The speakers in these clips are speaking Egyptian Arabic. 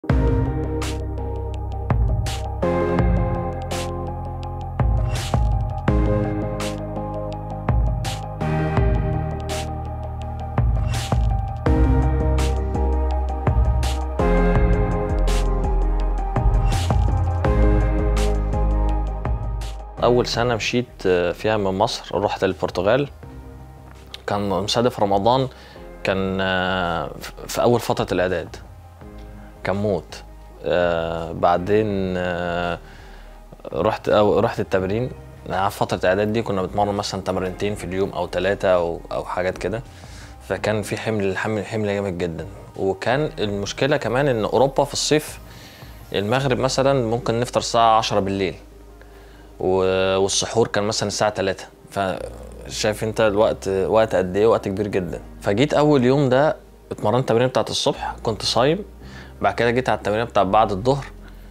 اول سنه مشيت فيها من مصر رحت البرتغال كان مصادف رمضان كان في اول فتره الاعداد كان موت آه، بعدين آه، رحت أو رحت التمرين في فتره الاعداد دي كنا بنتمرن مثلا تمرينتين في اليوم او ثلاثه او او حاجات كده فكان في حمل حمل حمل جامد جدا وكان المشكله كمان ان اوروبا في الصيف المغرب مثلا ممكن نفطر الساعه 10 بالليل و- والسحور كان مثلا الساعه 3 فشايف انت الوقت وقت قد ايه وقت كبير جدا فجيت اول يوم ده اتمرنت التمرين بتاعت الصبح كنت صايم بعد كده جيت على التمرين بتاع بعد الظهر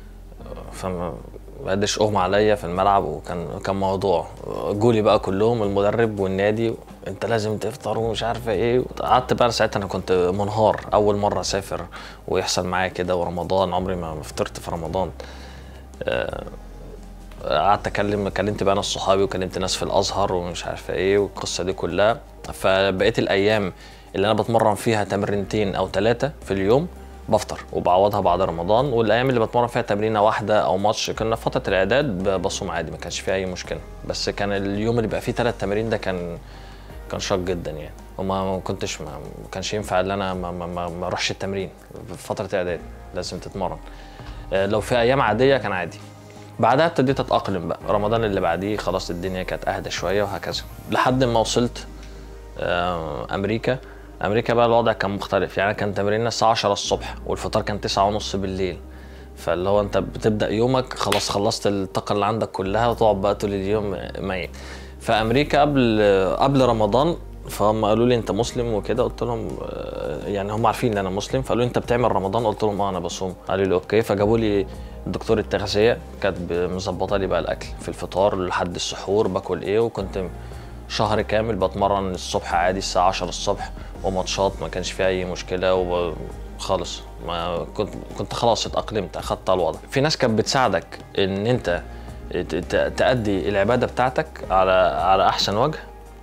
فما قدش اغمى عليا في الملعب وكان كان موضوع جولي بقى كلهم المدرب والنادي انت لازم تفطر ومش عارفه ايه قعدت بقى ساعتها انا كنت منهار اول مره اسافر ويحصل معايا كده ورمضان عمري ما فطرت في رمضان آه، قعدت اكلم كلمت بقى ناس صحابي وكلمت ناس في الازهر ومش عارفه ايه والقصه دي كلها فبقيت الايام اللي انا بتمرن فيها تمرينتين او ثلاثه في اليوم بفطر وبعوضها بعد رمضان والايام اللي بتمرن فيها تمرينه واحده او ماتش كنا في فتره الاعداد ب- بصوم عادي ما كانش فيها اي مشكله بس كان اليوم اللي بقى فيه ثلاث تمارين ده كان كان شاق جدا يعني وما ما كنتش ما ما كانش ينفع ان انا ما, ما, ما, ما اروحش التمرين في فتره اعداد لازم تتمرن آه، لو في ايام عاديه كان عادي بعدها ابتديت اتاقلم بقى رمضان اللي بعديه خلاص الدنيا كانت اهدى شويه وهكذا لحد ما وصلت آه، امريكا امريكا بقى الوضع كان مختلف يعني كان تمريننا الساعه 10 الصبح والفطار كان 9 ونص بالليل فاللي هو انت بتبدا يومك خلاص خلصت الطاقه اللي عندك كلها وتقعد بقى طول اليوم ميت فامريكا قبل قبل رمضان فهم قالوا لي انت مسلم وكده قلت لهم آه، يعني هم عارفين ان انا مسلم فقالوا لي انت بتعمل رمضان قلت لهم اه انا بصوم قالوا لي اوكي فجابوا لي دكتور التغذيه كانت مظبطه لي بقى الاكل في الفطار لحد السحور باكل ايه وكنت شهر كامل بتمرن الصبح عادي الساعه 10 الصبح وماتشات ما كانش فيها اي مشكله وب... خالص ما كنت كنت خلاص اتاقلمت اخدت على الوضع في ناس كانت بتساعدك ان انت ت- ت- تأدي العباده بتاعتك على على احسن وجه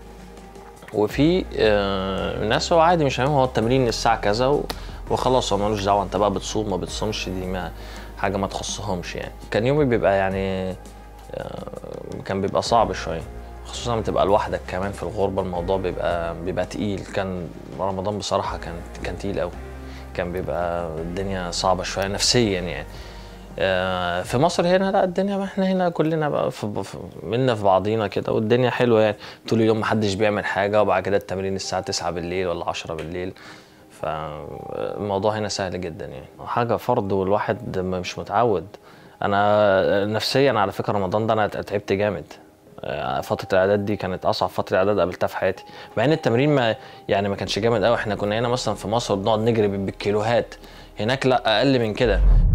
وفي آه، ناس هو عادي مش مهم هو التمرين الساعه كذا و- وخلاص هو ملوش دعوه انت بقى بتصوم ما بتصومش دي ما حاجه ما تخصهمش يعني كان يومي بيبقى يعني آه، كان بيبقى صعب شويه خصوصا لما تبقى لوحدك كمان في الغربه الموضوع بيبقى بيبقى تقيل كان رمضان بصراحه كان كان تقيل قوي كان بيبقى الدنيا صعبه شويه نفسيا يعني آه، في مصر هنا لا الدنيا ما احنا هنا كلنا بقى في في- منا في بعضينا كده والدنيا حلوه يعني طول اليوم محدش بيعمل حاجه وبعد كده التمرين الساعه 9 بالليل ولا 10 بالليل فالموضوع هنا سهل جدا يعني حاجه فرض والواحد م- مش متعود انا نفسيا على فكره رمضان ده انا تعبت جامد آه، فتره الاعداد دي كانت اصعب فتره اعداد قابلتها في حياتي مع ان التمرين ما يعني ما كانش جامد قوي احنا كنا هنا مثلا في مصر بنقعد نجري بالكيلوهات هناك لا اقل من كده